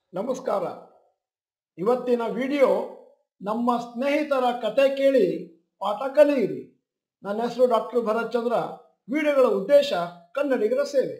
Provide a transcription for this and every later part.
ನಮಸ್ಕಾರ ಇವತ್ತಿನ ವಿಡಿಯೋ ನಮ್ಮ ಸ್ನೇಹಿತರ ಕತೆ ಕೇಳಿ ಪಾಠ ಕಲಿಯಿರಿ ನನ್ನ ಹೆಸರು ಡಾಕ್ಟರ್ ಭರತ್ ಚಂದ್ರ ವಿಡಿಯೋಗಳ ಉದ್ದೇಶ ಕನ್ನಡಿಗರ ಸೇವೆ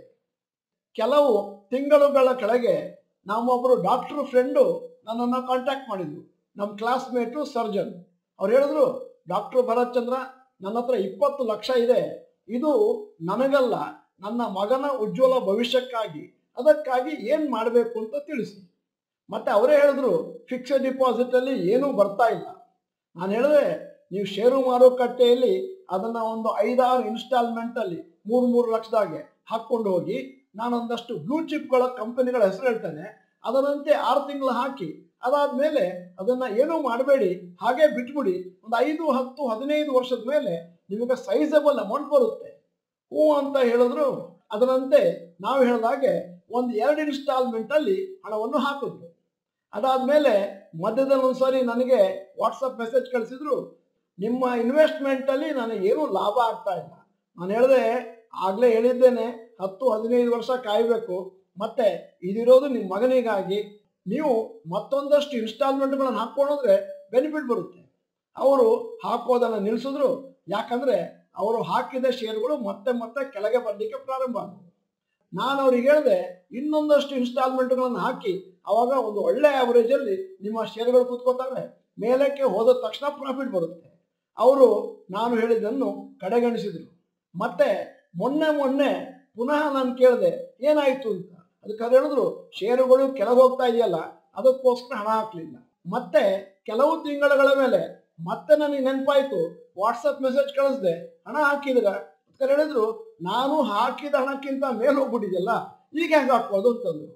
ಕೆಲವು ತಿಂಗಳುಗಳ ಕೆಳಗೆ ನಮ್ಮೊಬ್ಬರು ಡಾಕ್ಟರ್ ಫ್ರೆಂಡು ನನ್ನನ್ನು ಕಾಂಟ್ಯಾಕ್ಟ್ ಮಾಡಿದ್ರು ನಮ್ಮ ಕ್ಲಾಸ್ಮೇಟು ಸರ್ಜನ್ ಅವ್ರು ಹೇಳಿದ್ರು ಡಾಕ್ಟರ್ ಭರತ್ ಚಂದ್ರ ನನ್ನ ಹತ್ರ ಇಪ್ಪತ್ತು ಲಕ್ಷ ಇದೆ ಇದು ನನಗಲ್ಲ ನನ್ನ ಮಗನ ಉಜ್ವಲ ಭವಿಷ್ಯಕ್ಕಾಗಿ ಅದಕ್ಕಾಗಿ ಏನು ಮಾಡಬೇಕು ಅಂತ ತಿಳಿಸಿ ಮತ್ತೆ ಅವರೇ ಹೇಳಿದ್ರು ಫಿಕ್ಸ್ಡ್ ಡಿಪಾಸಿಟ್ ಅಲ್ಲಿ ಏನೂ ಬರ್ತಾ ಇಲ್ಲ ನಾನು ಹೇಳಿದೆ ನೀವು ಷೇರು ಮಾರುಕಟ್ಟೆಯಲ್ಲಿ ಅದನ್ನ ಒಂದು ಐದಾರು ಇನ್ಸ್ಟಾಲ್ಮೆಂಟ್ ಅಲ್ಲಿ ಮೂರು ಮೂರು ಲಕ್ಷದಾಗೆ ಹಾಕೊಂಡು ಹೋಗಿ ನಾನೊಂದಷ್ಟು ಬ್ಲೂ ಚಿಪ್ಗಳ ಕಂಪನಿಗಳ ಹೆಸರು ಹೇಳ್ತೇನೆ ಅದರಂತೆ ಆರು ತಿಂಗಳು ಹಾಕಿ ಅದಾದ್ಮೇಲೆ ಅದನ್ನ ಏನೂ ಮಾಡಬೇಡಿ ಹಾಗೆ ಬಿಟ್ಬಿಡಿ ಒಂದು ಐದು ಹತ್ತು ಹದಿನೈದು ವರ್ಷದ ಮೇಲೆ ನಿಮಗೆ ಸೈಜಬಲ್ ಅಮೌಂಟ್ ಬರುತ್ತೆ ಹ್ಞೂ ಅಂತ ಹೇಳಿದ್ರು ಅದರಂತೆ ನಾವು ಹೇಳಿದಾಗೆ ಒಂದು ಎರಡು ಇನ್ಸ್ಟಾಲ್ಮೆಂಟ್ ಅಲ್ಲಿ ಹಣವನ್ನು ಹಾಕಿದ್ರು ಅದಾದ್ಮೇಲೆ ಮಧ್ಯದಲ್ಲಿ ಒಂದ್ಸರಿ ನನಗೆ ವಾಟ್ಸಪ್ ಮೆಸೇಜ್ ಕಳಿಸಿದ್ರು ನಿಮ್ಮ ಇನ್ವೆಸ್ಟ್ಮೆಂಟ್ ಅಲ್ಲಿ ನನಗೆ ಏನೂ ಲಾಭ ಆಗ್ತಾ ಇಲ್ಲ ನಾನು ಹೇಳಿದೆ ಆಗ್ಲೇ ಹೇಳಿದ್ದೇನೆ ಹತ್ತು ಹದಿನೈದು ವರ್ಷ ಕಾಯಬೇಕು ಮತ್ತೆ ಇದಿರೋದು ನಿಮ್ಮ ಮಗನಿಗಾಗಿ ನೀವು ಮತ್ತೊಂದಷ್ಟು ಇನ್ಸ್ಟಾಲ್ಮೆಂಟ್ಗಳನ್ನು ಹಾಕೊಂಡ್ರೆ ಬೆನಿಫಿಟ್ ಬರುತ್ತೆ ಅವರು ಹಾಕೋದನ್ನ ನಿಲ್ಲಿಸಿದ್ರು ಯಾಕಂದ್ರೆ ಅವರು ಹಾಕಿದ ಷೇರುಗಳು ಮತ್ತೆ ಮತ್ತೆ ಕೆಳಗೆ ಬರಲಿಕ್ಕೆ ಪ್ರಾರಂಭ ಆದವು ನಾನು ಅವ್ರಿಗೆ ಹೇಳಿದೆ ಇನ್ನೊಂದಷ್ಟು ಇನ್ಸ್ಟಾಲ್ಮೆಂಟ್ಗಳನ್ನು ಹಾಕಿ ಅವಾಗ ಒಂದು ಒಳ್ಳೆ ಆವರೇಜ್ ಅಲ್ಲಿ ನಿಮ್ಮ ಷೇರುಗಳು ಕೂತ್ಕೋತವೆ ಮೇಲಕ್ಕೆ ಹೋದ ತಕ್ಷಣ ಪ್ರಾಫಿಟ್ ಬರುತ್ತೆ ಅವರು ನಾನು ಹೇಳಿದ್ದನ್ನು ಕಡೆಗಣಿಸಿದ್ರು ಮತ್ತೆ ಮೊನ್ನೆ ಮೊನ್ನೆ ಪುನಃ ನಾನು ಕೇಳಿದೆ ಏನಾಯ್ತು ಅಂತ ಅದಕ್ಕೆ ಅದು ಹೇಳಿದ್ರು ಷೇರುಗಳು ಕೆಳಗೆ ಹೋಗ್ತಾ ಇದೆಯಲ್ಲ ಅದಕ್ಕೋಸ್ಕರ ಹಣ ಹಾಕ್ಲಿಲ್ಲ ಮತ್ತೆ ಕೆಲವು ತಿಂಗಳುಗಳ ಮೇಲೆ ಮತ್ತೆ ನನಗೆ ನೆನಪಾಯ್ತು ವಾಟ್ಸಪ್ ಮೆಸೇಜ್ ಕಳಿಸ್ದೆ ಹಣ ಹಾಕಿದ್ರ ಅಂತ ಹೇಳಿದ್ರು ನಾನು ಹಾಕಿದ ಹಣಕ್ಕಿಂತ ಮೇಲೆ ಹೋಗ್ಬಿಟ್ಟಿದೆಯಲ್ಲ ಈಗ ಹೆಂಗೆ ಹಾಕೋದು ಅಂತಂದ್ರು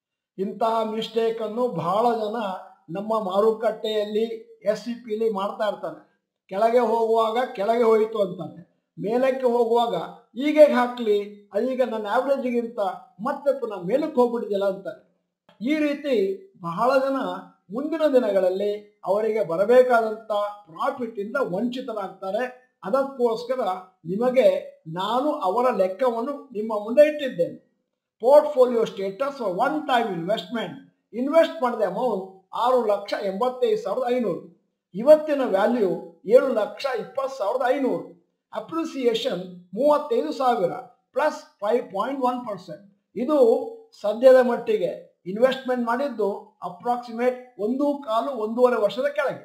ಇಂತಹ ಮಿಸ್ಟೇಕ್ ಅನ್ನು ಬಹಳ ಜನ ನಮ್ಮ ಮಾರುಕಟ್ಟೆಯಲ್ಲಿ ಎಸ್ ಸಿ ಪಿಲಿ ಮಾಡ್ತಾ ಇರ್ತಾರೆ ಕೆಳಗೆ ಹೋಗುವಾಗ ಕೆಳಗೆ ಹೋಯಿತು ಅಂತಾರೆ ಮೇಲಕ್ಕೆ ಹೋಗುವಾಗ ಈಗ ಹೇಗೆ ಹಾಕ್ಲಿ ಅದೀಗ ನನ್ನ ಆವ್ರೇಜ್ಗಿಂತ ಮತ್ತೆ ಪುನಃ ಮೇಲಕ್ಕೆ ಹೋಗ್ಬಿಟ್ಟಿದೆಯಲ್ಲ ಅಂತಾರೆ ಈ ರೀತಿ ಬಹಳ ಜನ ಮುಂದಿನ ದಿನಗಳಲ್ಲಿ ಅವರಿಗೆ ಬರಬೇಕಾದಂತ ಪ್ರಾಫಿಟ್ ಇಂದ ವಂಚಿತರಾಗ್ತಾರೆ ಅದಕ್ಕೋಸ್ಕರ ನಿಮಗೆ ನಾನು ಅವರ ಲೆಕ್ಕವನ್ನು ನಿಮ್ಮ ಮುಂದೆ ಇಟ್ಟಿದ್ದೇನೆ portfolio status one time investment invest ಮಾಡಿದ ಅಮೌಂಟ್ ಆರು ಲಕ್ಷ ಎಂಬತ್ತೈದು ಸಾವಿರದ ಐನೂರು ಇವತ್ತಿನ ವ್ಯಾಲ್ಯೂ ಏಳು ಲಕ್ಷ ಇಪ್ಪತ್ತು ಸಾವಿರದ ಐನೂರು ಅಪ್ರಿಸಿಯೇಷನ್ ಮೂವತ್ತೈದು ಸಾವಿರ plus five point one percent ಇದು ಸದ್ಯದ ಮಟ್ಟಿಗೆ ಇನ್ವೆಸ್ಟ್ಮೆಂಟ್ ಮಾಡಿದ್ದು ಅಪ್ರಾಕ್ಸಿಮೇಟ್ ಒಂದು ಕಾಲು ಒಂದೂವರೆ ವರ್ಷದ ಕೆಳಗೆ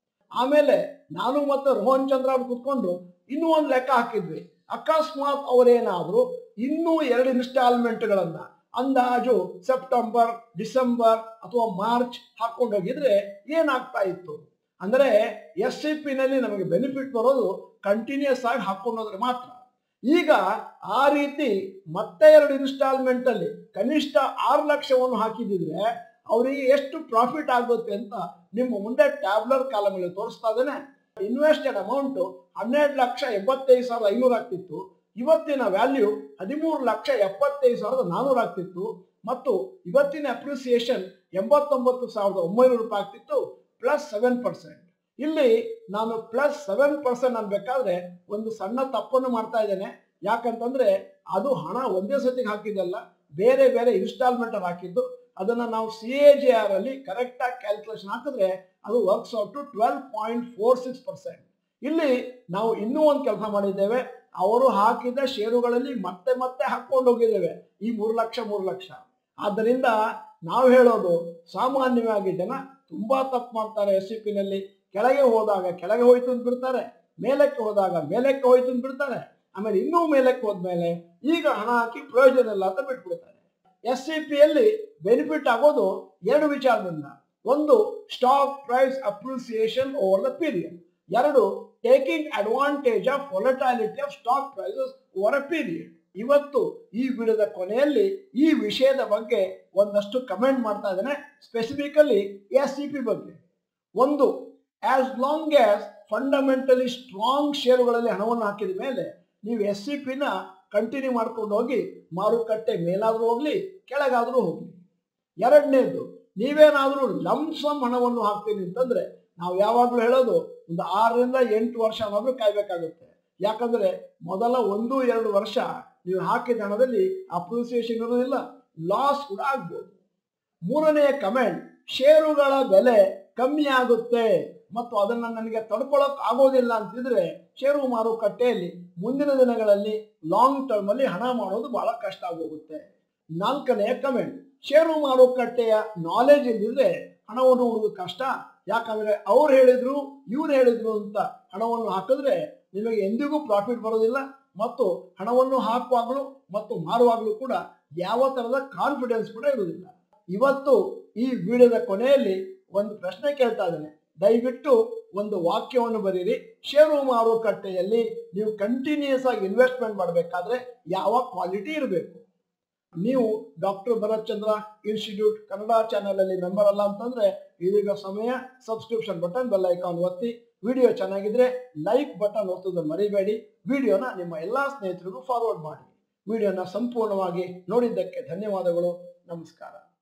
ಆಮೇಲೆ ನಾನು ಮತ್ತು ರೋಹನ್ ಚಂದ್ರ ಅವ್ರು ಕುತ್ಕೊಂಡು ಇನ್ನೂ ಒಂದು ಲೆಕ್ಕ ಹಾಕಿದ್ವಿ ಅಕಸ್ಮಾತ್ ಅವರೇನಾದ್ರು ಇನ್ನೂ ಎರಡು ಇನ್ಸ್ಟಾಲ್ಮೆಂಟ್ಗಳನ್ನ ಅಂದಾಜು ಸೆಪ್ಟೆಂಬರ್ ಡಿಸೆಂಬರ್ ಅಥವಾ ಮಾರ್ಚ್ ಹಾಕೊಂಡು ಹೋಗಿದ್ರೆ ಏನಾಗ್ತಾ ಇತ್ತು ಅಂದ್ರೆ ಎಸ್ ಸಿ ಪಿ ನಲ್ಲಿ ನಮಗೆ ಬೆನಿಫಿಟ್ ಬರೋದು ಕಂಟಿನ್ಯೂಸ್ ಆಗಿ ಹಾಕೊಂಡೋದ್ರೆ ಮಾತ್ರ ಈಗ ಆ ರೀತಿ ಮತ್ತೆ ಎರಡು ಇನ್ಸ್ಟಾಲ್ಮೆಂಟ್ ಅಲ್ಲಿ ಕನಿಷ್ಠ ಆರು ಲಕ್ಷವನ್ನು ಹಾಕಿದಿದ್ರೆ ಅವರಿಗೆ ಎಷ್ಟು ಪ್ರಾಫಿಟ್ ಆಗುತ್ತೆ ಅಂತ ನಿಮ್ಮ ಮುಂದೆ ಟ್ಯಾಬ್ಲರ್ ಕಾಲಮಲ್ಲಿ ತೋರಿಸ್ತಾ ಇದ್ದೇನೆ ಇನ್ವೆಸ್ಟೆಡ್ ಅಮೌಂಟ್ ಹನ್ನೆರಡು ಲಕ್ಷ ಎಂಬತ್ತೈದು ಸಾವಿರದ ಐನೂರು ಆಗ್ತಿತ್ತು ಇವತ್ತಿನ ವ್ಯಾಲ್ಯೂ ಹದಿಮೂರು ಲಕ್ಷ ಎಪ್ಪತ್ತೈದು ಸಾವಿರದ ನಾನೂರು ಆಗ್ತಿತ್ತು ಮತ್ತು ಇವತ್ತಿನ ಅಪ್ರಿಸಿಯೇಷನ್ ಎಂಬತ್ತೊಂಬತ್ತು ಸಾವಿರದ ಒಂಬೈನೂರು ರೂಪಾಯಿ ಆಗ್ತಿತ್ತು ಪ್ಲಸ್ ಸೆವೆನ್ ಪರ್ಸೆಂಟ್ ಇಲ್ಲಿ ನಾನು ಪ್ಲಸ್ ಸೆವೆನ್ ಪರ್ಸೆಂಟ್ ಅನ್ಬೇಕಾದ್ರೆ ಒಂದು ಸಣ್ಣ ತಪ್ಪನ್ನು ಮಾಡ್ತಾ ಇದ್ದೇನೆ ಯಾಕಂತಂದ್ರೆ ಅದು ಹಣ ಒಂದೇ ಸತಿಗೆ ಹಾಕಿದ್ದಲ್ಲ ಬೇರೆ ಬೇರೆ ಇನ್ಸ್ಟಾಲ್ಮೆಂಟ್ ಅಲ್ಲಿ ಹಾಕಿದ್ದು ಅದನ್ನ ನಾವು ಸಿ ಎ ಜೆ ಆರ್ ಅಲ್ಲಿ ಕರೆಕ್ಟ್ ಆಗಿ ಕ್ಯಾಲ್ಕುಲೇಷನ್ ಹಾಕಿದ್ರೆ ಅದು works out to twelve point four six percent ಇಲ್ಲಿ ನಾವು ಇನ್ನೂ ಒಂದು ಕೆಲಸ ಮಾಡಿದ್ದೇವೆ ಅವರು ಹಾಕಿದ ಷೇರುಗಳಲ್ಲಿ ಮತ್ತೆ ಮತ್ತೆ ಹಾಕೊಂಡು ಹೋಗಿದ್ದೇವೆ ಈ ಮೂರು ಲಕ್ಷ ಮೂರು ಲಕ್ಷ ಆದ್ದರಿಂದ ನಾವು ಹೇಳೋದು ಸಾಮಾನ್ಯವಾಗಿ ಜನ ತುಂಬಾ ತಪ್ಪು ಮಾಡ್ತಾರೆ ಎಸ್ ಸಿ ಪಿನಲ್ಲಿ ಕೆಳಗೆ ಹೋದಾಗ ಕೆಳಗೆ ಹೋಯ್ತು ಅಂತ ಬಿಡ್ತಾರೆ ಮೇಲಕ್ಕೆ ಹೋದಾಗ ಮೇಲಕ್ಕೆ ಹೋಯ್ತು ಅಂತ ಬಿಡ್ತಾರೆ ಆಮೇಲೆ ಇನ್ನೂ ಮೇಲಕ್ಕೆ ಹೋದ್ಮೇಲೆ ಈಗ ಹಣ ಹಾಕಿ ಪ್ರಯೋಜನ ಇಲ್ಲ ಅಂತ ಬಿಟ್ಬಿಡ್ತಾರೆ ಎಸ್ ಸಿ ಪಿಯಲ್ಲಿ ಬೆನಿಫಿಟ್ ಆಗೋದು ಎರಡು ವಿಚಾರದಿಂದ ಒಂದು stock price appreciation over the period ಎರಡು taking advantage of volatility of stock prices over a period ಇವತ್ತು ಈ ವಿಡಿಯೋದ ಕೊನೆಯಲ್ಲಿ ಈ ವಿಷಯದ ಬಗ್ಗೆ ಒಂದಷ್ಟು ಕಮೆಂಟ್ ಮಾಡ್ತಾ ಇದ್ದೇನೆ ಸ್ಪೆಸಿಫಿಕಲಿ ಎಸ್ ಸಿ ಪಿ ಬಗ್ಗೆ ಒಂದು as long as fundamentally strong ಷೇರುಗಳಲ್ಲಿ ಹಣವನ್ನು ಹಾಕಿದ ಮೇಲೆ ನೀವು ಎಸ್ ಸಿ ಪಿನ ಕಂಟಿನ್ಯೂ ಮಾಡ್ಕೊಂಡು ಹೋಗಿ ಮಾರುಕಟ್ಟೆ ಮೇಲಾದರೂ ಹೋಗ್ಲಿ ಕೆಳಗಾದರೂ ಹೋಗ್ಲಿ ಎರಡನೇದು ನೀವೇನಾದರೂ ಲಂಸಮ್ ಹಣವನ್ನು ಹಾಕ್ತೀನಿ ಅಂತಂದ್ರೆ ನಾವು ಯಾವಾಗಲೂ ಹೇಳೋದು ಒಂದು ಆರರಿಂದ ಎಂಟು ವರ್ಷ ಅನ್ನೋದು ಕಾಯ್ಬೇಕಾಗುತ್ತೆ ಯಾಕಂದ್ರೆ ಮೊದಲ ಒಂದು ಎರಡು ವರ್ಷ ನೀವು ಹಾಕಿದ ಹಣದಲ್ಲಿ ಅಪ್ರಿಸಿಯೇಷನ್ ಇರೋದಿಲ್ಲ ಲಾಸ್ ಕೂಡ ಆಗ್ಬೋದು ಮೂರನೆಯ ಕಮೆಂಟ್ ಷೇರುಗಳ ಬೆಲೆ ಕಮ್ಮಿ ಆಗುತ್ತೆ ಮತ್ತು ಅದನ್ನ ನನಗೆ ತಡ್ಕೊಳಕ್ ಆಗೋದಿಲ್ಲ ಅಂತಿದ್ರೆ ಷೇರು ಮಾರುಕಟ್ಟೆಯಲ್ಲಿ ಮುಂದಿನ ದಿನಗಳಲ್ಲಿ ಲಾಂಗ್ ಟರ್ಮ್ ಅಲ್ಲಿ ಹಣ ಮಾಡೋದು ಬಹಳ ಕಷ್ಟ ಆಗೋಗುತ್ತೆ ನಾಲ್ಕನೆಯ ಕಮೆಂಟ್ ಷೇರು ಮಾರುಕಟ್ಟೆಯ ನಾಲೆಜ್ ಇಲ್ಲದಿದ್ರೆ ಹಣವನ್ನು ಹುಡುಗ ಕಷ್ಟ ಯಾಕಂದ್ರೆ ಅವ್ರು ಹೇಳಿದ್ರು ಇವ್ರು ಹೇಳಿದ್ರು ಅಂತ ಹಣವನ್ನು ಹಾಕಿದ್ರೆ ನಿಮಗೆ ಎಂದಿಗೂ ಪ್ರಾಫಿಟ್ ಬರೋದಿಲ್ಲ ಮತ್ತು ಹಣವನ್ನು ಹಾಕುವಾಗಲೂ ಮತ್ತು ಮಾರುವಾಗಲೂ ಕೂಡ ಯಾವ ತರದ ಕಾನ್ಫಿಡೆನ್ಸ್ ಕೂಡ ಇರುವುದಿಲ್ಲ ಇವತ್ತು ಈ ವಿಡಿಯೋದ ಕೊನೆಯಲ್ಲಿ ಒಂದು ಪ್ರಶ್ನೆ ಕೇಳ್ತಾ ಇದ್ದೇನೆ ದಯವಿಟ್ಟು ಒಂದು ವಾಕ್ಯವನ್ನು ಬರೀರಿ ಷೇರು ಮಾರುಕಟ್ಟೆಯಲ್ಲಿ ನೀವು ಕಂಟಿನ್ಯೂಸ್ ಆಗಿ ಇನ್ವೆಸ್ಟ್ಮೆಂಟ್ ಮಾಡಬೇಕಾದ್ರೆ ಯಾವ ಕ್ವಾಲಿಟಿ ಇರಬೇಕು ನೀವು doctor Bharath Chandra institute Kannada channel ಅಲ್ಲಿ ಮೆಂಬರ್ ಅಲ್ಲ ಅಂತಂದ್ರೆ ಇದೀಗ ಸಮಯ ಸಬ್ಸ್ಕ್ರಿಪ್ಷನ್ ಬಟನ್ ಬೆಲ್ ಐಕಾನ್ ಒತ್ತಿ ವಿಡಿಯೋ ಚೆನ್ನಾಗಿದ್ರೆ ಲೈಕ್ ಬಟನ್ ಒತ್ತೋದನ್ನು ಮರಿಬೇಡಿ ವಿಡಿಯೋನ ನಿಮ್ಮ ಎಲ್ಲಾ ಸ್ನೇಹಿತರಿಗೂ ಫಾರ್ವರ್ಡ್ ಮಾಡಿ ವಿಡಿಯೋನ ಸಂಪೂರ್ಣವಾಗಿ ನೋಡಿದ್ದಕ್ಕೆ ಧನ್ಯವಾದಗಳು ನಮಸ್ಕಾರ